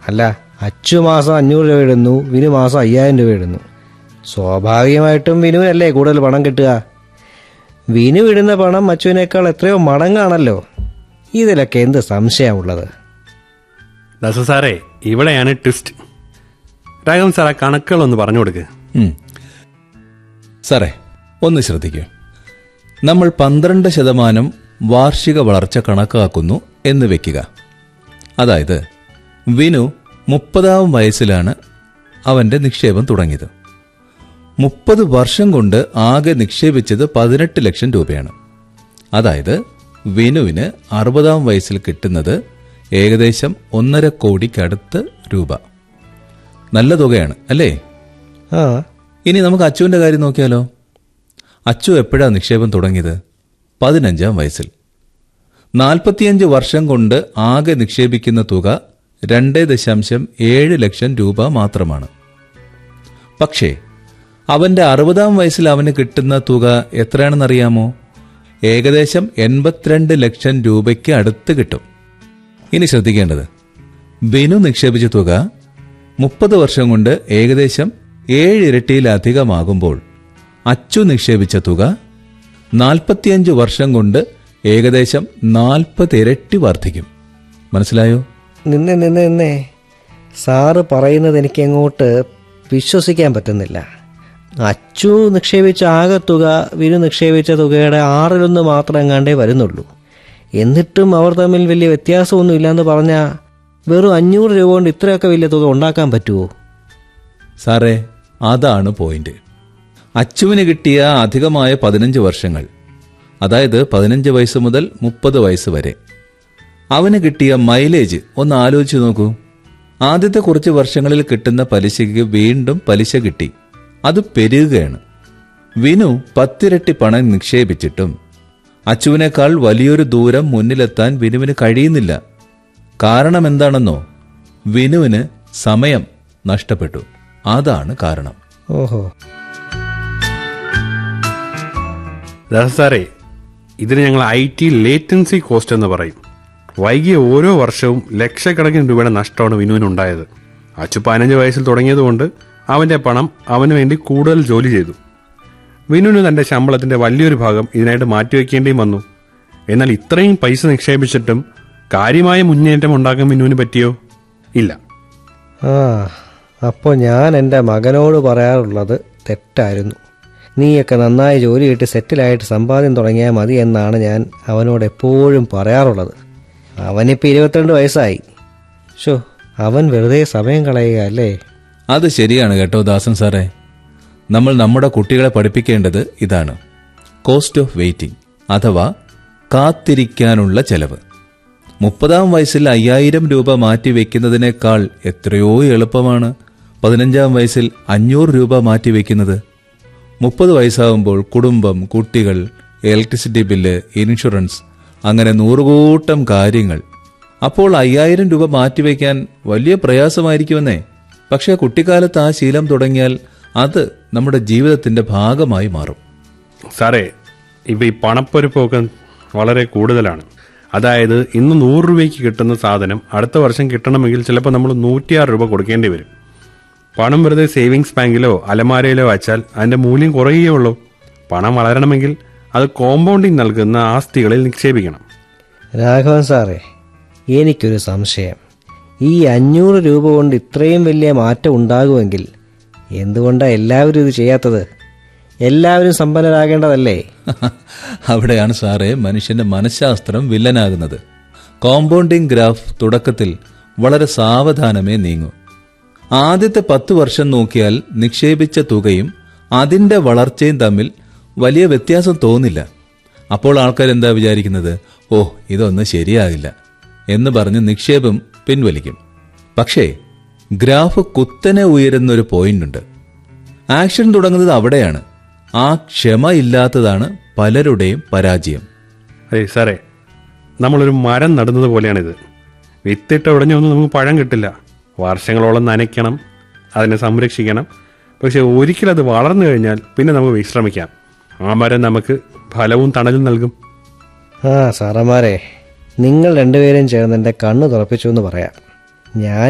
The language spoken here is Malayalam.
അല്ല അച്ചു മാസം അഞ്ഞൂറ് രൂപ ഇടുന്നു വിനു മാസം അയ്യായിരം രൂപ ഇടുന്നു സ്വാഭാവികമായിട്ടും വിനുവിനല്ലേ കൂടുതൽ പണം കിട്ടുക വിനു ഇടുന്ന പണം അച്ചുവിനേക്കാൾ എത്രയോ മടങ്ങാണല്ലോ ഇതിലൊക്കെ എന്ത് സംശയമുള്ളത് ദാസ സാറേ ഇവിടെയാണ് ട്വിസ്റ്റ് രാഘവൻ സാർ ആ കണക്കുകളൊന്ന് പറഞ്ഞു കൊടുക്ക് ഉം. സാറേ ഒന്ന് ശ്രദ്ധിക്കൂ നമ്മൾ പന്ത്രണ്ട് ശതമാനം വാർഷിക വളർച്ച കണക്കാക്കുന്നു എന്ന് വെക്കുക അതായത് വിനു മുപ്പതാം വയസ്സിലാണ് അവന്റെ നിക്ഷേപം തുടങ്ങിയത് മുപ്പത് വർഷം കൊണ്ട് ആകെ നിക്ഷേപിച്ചത് പതിനെട്ട് ലക്ഷം രൂപയാണ് അതായത് വിനുവിന് അറുപതാം വയസ്സിൽ കിട്ടുന്നത് ഏകദേശം ഒന്നര കോടിക്കടുത്ത് രൂപ നല്ല തുകയാണ് അല്ലേ ആ ഇനി നമുക്ക് അച്ചുവിന്റെ കാര്യം നോക്കിയാലോ അച്ചു എപ്പോഴാ നിക്ഷേപം തുടങ്ങിയത് പതിനഞ്ചാം വയസ്സിൽ നാൽപ്പത്തിയഞ്ച് വർഷം കൊണ്ട് ആകെ നിക്ഷേപിക്കുന്ന തുക രണ്ട് ദശാംശം ഏഴ് ലക്ഷം രൂപ മാത്രമാണ് പക്ഷേ അവന്റെ അറുപതാം വയസ്സിൽ അവന് കിട്ടുന്ന തുക എത്രയാണെന്നറിയാമോ ഏകദേശം എൺപത്തിരണ്ട് ലക്ഷം രൂപയ്ക്ക് അടുത്ത് കിട്ടും ഇനി ശ്രദ്ധിക്കേണ്ടത് ബിനു നിക്ഷേപിച്ച തുക മുപ്പത് വർഷം കൊണ്ട് ഏകദേശം ഏഴ് ഇരട്ടിയിലധികമാകുമ്പോൾ അച്ചു നിക്ഷേപിച്ച തുക നാൽപ്പത്തിയഞ്ച് വർഷം കൊണ്ട് ഏകദേശം നാൽപ്പത് ഇരട്ടി വർദ്ധിക്കും മനസ്സിലായോ നിന്നെ നിന്നെ നിന്നെ സാറ് പറയുന്നത് എനിക്ക് എങ്ങോട്ട് വിശ്വസിക്കാൻ പറ്റുന്നില്ല അച്ചു നിക്ഷേപിച്ച ആകെ തുക വിനു നിക്ഷേപിച്ച തുകയുടെ ആറിലൊന്ന് മാത്രം എങ്ങാണ്ടേ വരുന്നുള്ളൂ എന്നിട്ടും അവർ തമ്മിൽ വലിയ വ്യത്യാസമൊന്നും ഇല്ലാന്ന് പറഞ്ഞാൽ വെറും അഞ്ഞൂറ് രൂപ കൊണ്ട് ഇത്രയൊക്കെ വലിയ തുക ഉണ്ടാക്കാൻ പറ്റുമോ സാറേ അതാണ് പോയിന്റ് അച്ചുവിന് കിട്ടിയ അധികമായ പതിനഞ്ച് വർഷങ്ങൾ അതായത് പതിനഞ്ച് വയസ്സ് മുതൽ മുപ്പത് വയസ്സ് വരെ അവന് കിട്ടിയ മൈലേജ് ഒന്ന് ആലോചിച്ച് നോക്കൂ ആദ്യത്തെ കുറച്ച് വർഷങ്ങളിൽ കിട്ടുന്ന പലിശയ്ക്ക് വീണ്ടും പലിശ കിട്ടി അത് പെരുകുകയാണ് വിനു പത്തിരട്ടി പണം നിക്ഷേപിച്ചിട്ടും അച്ചുവിനേക്കാൾ വലിയൊരു ദൂരം മുന്നിലെത്താൻ വിനുവിന് കഴിയുന്നില്ല കാരണം എന്താണെന്നോ വിനുവിന് സമയം നഷ്ടപ്പെട്ടു അതാണ് കാരണം ഓഹോ ദാസ സാറേ ഇതിന് ഞങ്ങൾ ഐ ടി ലേറ്റൻസി കോസ്റ്റ് എന്ന് പറയും വൈകിയ ഓരോ വർഷവും ലക്ഷക്കണക്കിന് രൂപയുടെ നഷ്ടമാണ് വിനുവിനുണ്ടായത് അച്ചു പതിനഞ്ച് വയസ്സിൽ തുടങ്ങിയതുകൊണ്ട് അവന്റെ പണം അവന് വേണ്ടി കൂടുതൽ ജോലി ചെയ്തു വിനുവിന് തന്റെ ശമ്പളത്തിന്റെ വലിയൊരു ഭാഗം ഇതിനായിട്ട് മാറ്റിവെക്കേണ്ടിയും വന്നു എന്നാൽ ഇത്രയും പൈസ നിക്ഷേപിച്ചിട്ടും കാര്യമായ മുന്നേറ്റം ഉണ്ടാക്കാൻ വിനുവിന് പറ്റിയോ ഇല്ല ആ അപ്പോൾ ഞാൻ എൻ്റെ മകനോട് പറയാറുള്ളത് തെറ്റായിരുന്നു നീയൊക്കെ നന്നായി ജോലി കിട്ടി സെറ്റിലായിട്ട് സമ്പാദ്യം തുടങ്ങിയാൽ മതി എന്നാണ് ഞാൻ അവനോട് എപ്പോഴും പറയാറുള്ളത് അവനിപ്പോൾ ഇരുപത്തിരണ്ട് വയസ്സായി ഷോ അവൻ വെറുതെ സമയം കളയുക അല്ലേ അത് ശരിയാണ് കേട്ടോ ദാസൻ സാറേ നമ്മൾ നമ്മുടെ കുട്ടികളെ പഠിപ്പിക്കേണ്ടത് ഇതാണ് കോസ്റ്റ് ഓഫ് വെയിറ്റിംഗ് അഥവാ കാത്തിരിക്കാനുള്ള ചെലവ് മുപ്പതാം വയസ്സിൽ അയ്യായിരം രൂപ മാറ്റിവെക്കുന്നതിനേക്കാൾ എത്രയോ എളുപ്പമാണ് പതിനഞ്ചാം വയസ്സിൽ അഞ്ഞൂറ് രൂപ മാറ്റിവെക്കുന്നത് മുപ്പത് വയസ്സാകുമ്പോൾ കുടുംബം കുട്ടികൾ ഇലക്ട്രിസിറ്റി ബില്ല് ഇൻഷുറൻസ് അങ്ങനെ നൂറുകൂട്ടം കാര്യങ്ങൾ അപ്പോൾ അയ്യായിരം രൂപ മാറ്റിവെക്കാൻ വലിയ പ്രയാസമായിരിക്കുമെന്നേ പക്ഷേ കുട്ടിക്കാലത്ത് ആ ശീലം തുടങ്ങിയാൽ അത് നമ്മുടെ ജീവിതത്തിന്റെ ഭാഗമായി മാറും സാറേ ഇപ്പൊ ഈ പണപ്പെരുപ്പമൊക്കെ വളരെ കൂടുതലാണ് അതായത് ഇന്ന് നൂറ് രൂപയ്ക്ക് കിട്ടുന്ന സാധനം അടുത്ത വർഷം കിട്ടണമെങ്കിൽ ചിലപ്പോൾ നമ്മൾ നൂറ്റിയാറ് രൂപ കൊടുക്കേണ്ടി വരും പണം വെറുതെ സേവിങ്സ് ബാങ്കിലോ അലമാരയിലോ വച്ചാൽ അതിന്റെ മൂല്യം കുറയുകയുള്ളൂ പണം വളരണമെങ്കിൽ അത് കോമ്പൗണ്ടിങ് നൽകുന്ന ആസ്തികളിൽ നിക്ഷേപിക്കണം രാഘവൻ സാറേ എനിക്കൊരു സംശയം ഈ അഞ്ഞൂറ് രൂപ കൊണ്ട് ഇത്രയും വലിയ മാറ്റം ഉണ്ടാകുമെങ്കിൽ എന്തുകൊണ്ടാണ് എല്ലാവരും ഇത് ചെയ്യാത്തത് എല്ലാവരും സമ്പന്നരാകേണ്ടതല്ലേ അവിടെയാണ് സാറേ മനുഷ്യന്റെ മനഃശാസ്ത്രം വില്ലനാകുന്നത് കോമ്പൗണ്ടിംഗ് ഗ്രാഫ് തുടക്കത്തിൽ വളരെ സാവധാനമേ നീങ്ങൂ ആദ്യത്തെ പത്ത് വർഷം നോക്കിയാൽ നിക്ഷേപിച്ച തുകയും അതിന്റെ വളർച്ചയും തമ്മിൽ വലിയ വ്യത്യാസം തോന്നില്ല അപ്പോൾ ആൾക്കാർ എന്താ വിചാരിക്കുന്നത് ഓ ഇതൊന്നും ശരിയാകില്ല എന്ന് പറഞ്ഞ് നിക്ഷേപം പിൻവലിക്കും പക്ഷേ ഗ്രാഫ് കുത്തനെ ഉയരുന്നൊരു പോയിന്റുണ്ട് ആക്ഷൻ തുടങ്ങുന്നത് അവിടെയാണ് ആ ക്ഷമ ഇല്ലാത്തതാണ് പലരുടെയും പരാജയം അതെ സാറേ നമ്മളൊരു മരം നടുന്നത് പോലെയാണിത് വിത്തിട്ട ഉടനെ ഒന്നും നമുക്ക് പഴം കിട്ടില്ല വർഷങ്ങളോളം നനയ്ക്കണം അതിനെ സംരക്ഷിക്കണം പക്ഷെ ഒരിക്കലും അത് വളർന്നു കഴിഞ്ഞാൽ പിന്നെ നമുക്ക് വിശ്രമിക്കാം ആ മരം നമുക്ക് ഫലവും തണലും നൽകും ആ സാറന്മാരെ നിങ്ങൾ രണ്ടുപേരും ചേർന്ന് എൻ്റെ കണ്ണ് തുറപ്പിച്ചു എന്ന് പറയാം ഞാൻ